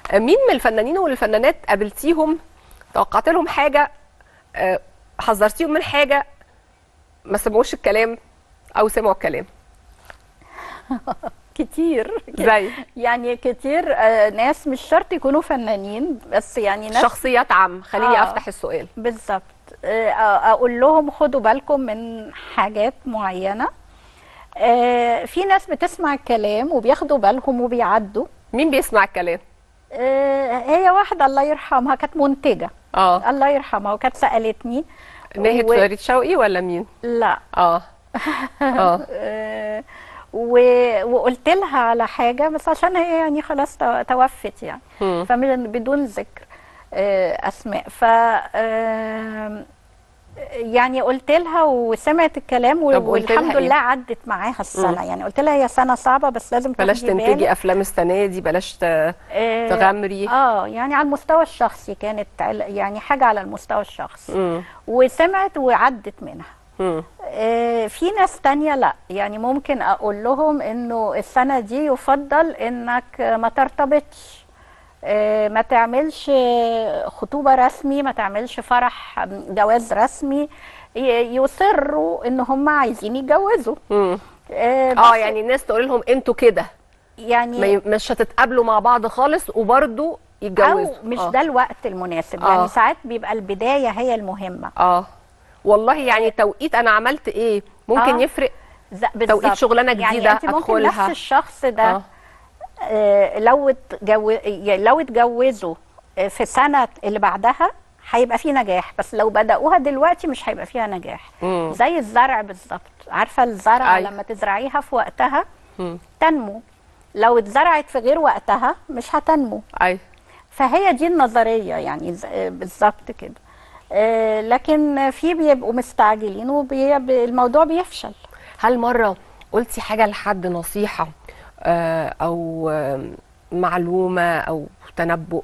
آه، مين من الفنانين والفنانات قابلتيهم توقعت لهم حاجه آه، حذرتيهم من حاجه ما سمعوش الكلام او سمعوا الكلام كتير زي يعني كتير آه، ناس مش شرط يكونوا فنانين بس يعني ناس شخصيات عام خليني آه. افتح السؤال بالظبط آه، اقول لهم خدوا بالكم من حاجات معينه آه، في ناس بتسمع الكلام وبياخدوا بالهم وبيعدوا مين بيسمع الكلام آه، هي واحدة الله يرحمها كانت منتجة اه الله يرحمها وكانت سألتني ناهد و- فريد شوقي ولا مين لا اه اه آه، و- وقلت لها على حاجة بس عشان هي يعني خلاص تو- توفت يعني مم. فمن بدون ذكر آه، أسماء ف آه، يعني قلت لها وسمعت الكلام و- طب قلت لها والحمد إيه؟ لله عدت معاها السنة يعني قلت لها هي سنة صعبة بس لازم بلاش تاخدي تنتجي بالك. افلام السنه دي بلاش ت- آه، تغامري اه يعني على المستوى الشخصي كانت عل- يعني حاجة على المستوى الشخصي مم. وسمعت وعدت منها مم. آه، في ناس تانية لا يعني ممكن اقول لهم انه السنة دي يفضل انك ما ترتبطش آه، ما تعملش خطوبة رسمي ما تعملش فرح جواز رسمي ي- يصروا ان هم عايزين يتجوزوا مم. آه، اه بس يعني الناس تقول لهم انتوا كده يعني ما ي- مش هتتقابلوا مع بعض خالص وبرضه او يتجوزوا مش آه. ده الوقت المناسب آه. يعني ساعات بيبقى البداية هي المهمة اه والله يعني توقيت انا عملت ايه ممكن آه. يفرق ز- بالظبط. شغلانة جديدة يعني انت ممكن أدخلها. نفس الشخص ده اه آه، لو اتجو... يعني لو اتجوزوا آه، في سنة اللي بعدها هيبقى فيه نجاح بس لو بدأوها دلوقتي مش هيبقى فيها نجاح مم. زي الزرع بالظبط عارفة الزرع أيوة. لما تزرعيها في وقتها مم. تنمو لو اتزرعت في غير وقتها مش هتنمو ايوه فهي دي النظرية يعني ز- آه، بالظبط كده آه، لكن في بيبقوا مستعجلين والموضوع بيفشل هل مره قلتي حاجه لحد نصيحه آه، او آه، معلومه او تنبؤ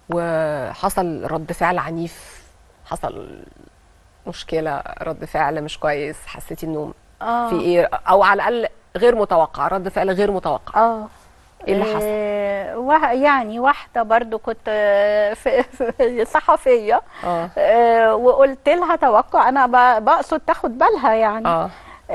وحصل رد فعل عنيف حصل مشكله رد فعل مش كويس حسيتي انه اه في ايه او على الاقل غير متوقع رد فعل غير متوقع اه ايه اللي حصل؟ آه، وه- يعني واحدة برضو كنت آه، في في صحفية اه آه، وقلت لها توقع أنا ب- بقصد تاخد بالها يعني اه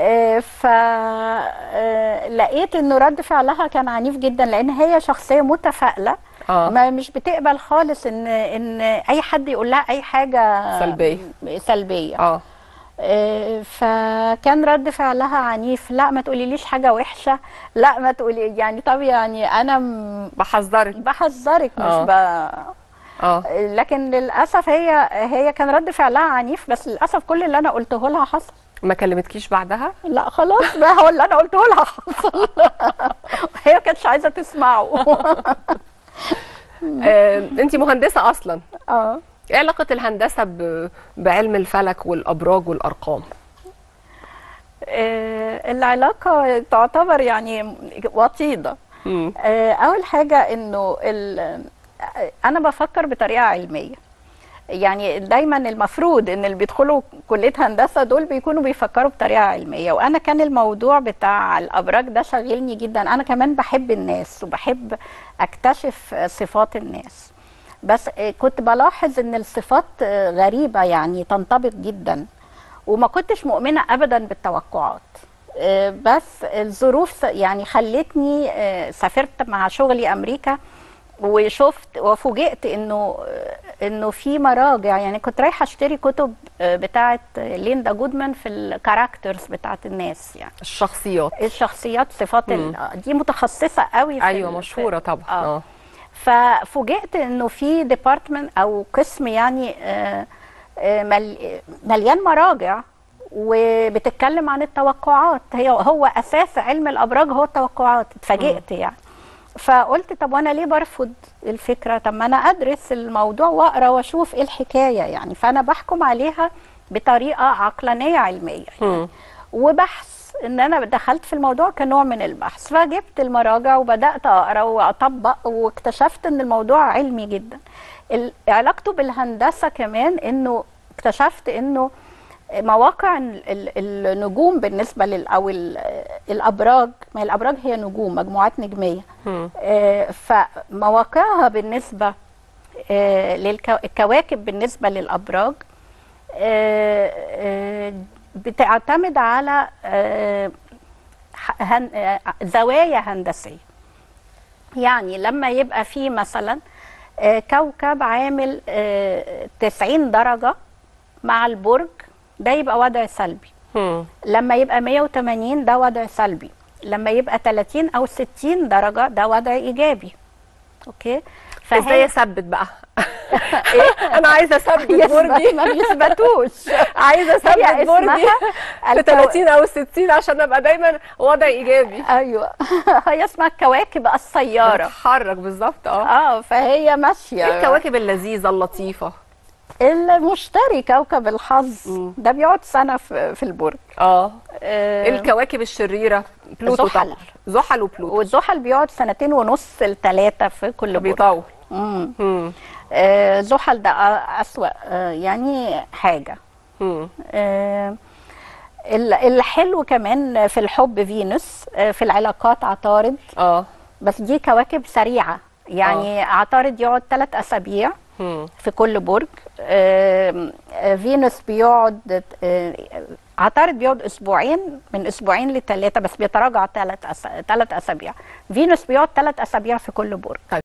فلقيت إنه رد فعلها كان عنيف جدا لأن هي شخصية متفائلة اه ما مش بتقبل خالص إن إن أي حد يقول لها أي حاجة سلبية. سلبية اه آه، فكان رد فعلها عنيف لا ما تقوليليش حاجة وحشة لا ما تقولي يعني طب يعني أنا م- بحذرك بحذرك مش آه. ب... اه لكن للأسف هي هي كان رد فعلها عنيف بس للأسف كل اللي أنا قلته لها حصل ما كلمتكيش بعدها لا خلاص بقى هو اللي أنا قلته لها حصل هي ما كانتش عايزة تسمعه آه، انت مهندسه اصلا اه ايه علاقه الهندسه ب... بعلم الفلك والابراج والارقام آه، العلاقة تعتبر يعني وطيدة مم. آه، أول حاجة إنه ال- آه، أنا بفكر بطريقة علمية يعني دايما المفروض ان اللي بيدخلوا كليه هندسه دول بيكونوا بيفكروا بطريقه علميه وانا كان الموضوع بتاع الابراج ده شاغلني جدا انا كمان بحب الناس وبحب اكتشف صفات الناس بس آه، كنت بلاحظ ان الصفات آه، غريبه يعني تنطبق جدا وما كنتش مؤمنه ابدا بالتوقعات آه، بس الظروف يعني خلتني آه، سافرت مع شغلي امريكا وشفت وفوجئت انه انه في مراجع يعني كنت رايحه اشتري كتب آه، بتاعه ليندا جودمان في الكاركترز بتاعه الناس يعني الشخصيات الشخصيات صفات ال- آه، دي متخصصه قوي في ايوه ال- مشهوره في- طبعا آه. اه ففوجئت انه في ديبارتمنت او قسم يعني آه، آه، مل- مليان مراجع وبتتكلم عن التوقعات هي هو اساس علم الابراج هو التوقعات اتفاجئت يعني فقلت طب وانا ليه برفض الفكره طب ما انا ادرس الموضوع واقرا واشوف ايه الحكايه يعني فانا بحكم عليها بطريقه عقلانيه علميه يعني. مم. وبحث ان انا دخلت في الموضوع كنوع من البحث فجبت المراجع وبدات اقرا واطبق واكتشفت ان الموضوع علمي جدا ال- علاقته بالهندسه كمان انه اكتشفت انه مواقع ال- ال- النجوم بالنسبه لل او ال- الابراج ما هي الابراج هي نجوم مجموعات نجميه مم. آه، فمواقعها بالنسبه للكواكب بالنسبه للابراج آه، آه، بتعتمد على آه، ح- هن- آه، زوايا هندسيه يعني لما يبقى في مثلا آه، كوكب عامل آه، 90 درجه مع البرج ده يبقى وضع سلبي مم. لما يبقى 180 ده وضع سلبي لما يبقى 30 او 60 درجه ده وضع ايجابي اوكي ازاي اثبت بقى انا عايزه اثبت برجي ما بيثبتوش عايزه اثبت هي برجي اسمها في الكو- 30 او 60 عشان ابقى دايما وضع ايجابي ايوه هي اسمها الكواكب السياره بتتحرك بالظبط اه اه فهي ماشيه ايه الكواكب اللذيذه اللطيفه المشتري كوكب الحظ مم. ده بيقعد سنه في, في البرج اه آه، الكواكب الشريره بلوتو زحل. طبعا زحل وبلوتو والزحل بيقعد سنتين ونص لثلاثه في كل برج بيطول مم. مم. آه، زحل ده آه، أسوأ آه، يعني حاجة مم. آه، ال- الحلو كمان في الحب فينوس آه، في العلاقات عطارد اه بس دي كواكب سريعة يعني عطارد يقعد ثلاث أسابيع مم. في كل برج آم، آه، فينوس بيقعد آه، عطارد بيقعد اسبوعين من اسبوعين لثلاثه بس بيتراجع ثلاث ثلاث اسابيع فينوس بيقعد ثلاث اسابيع في كل برج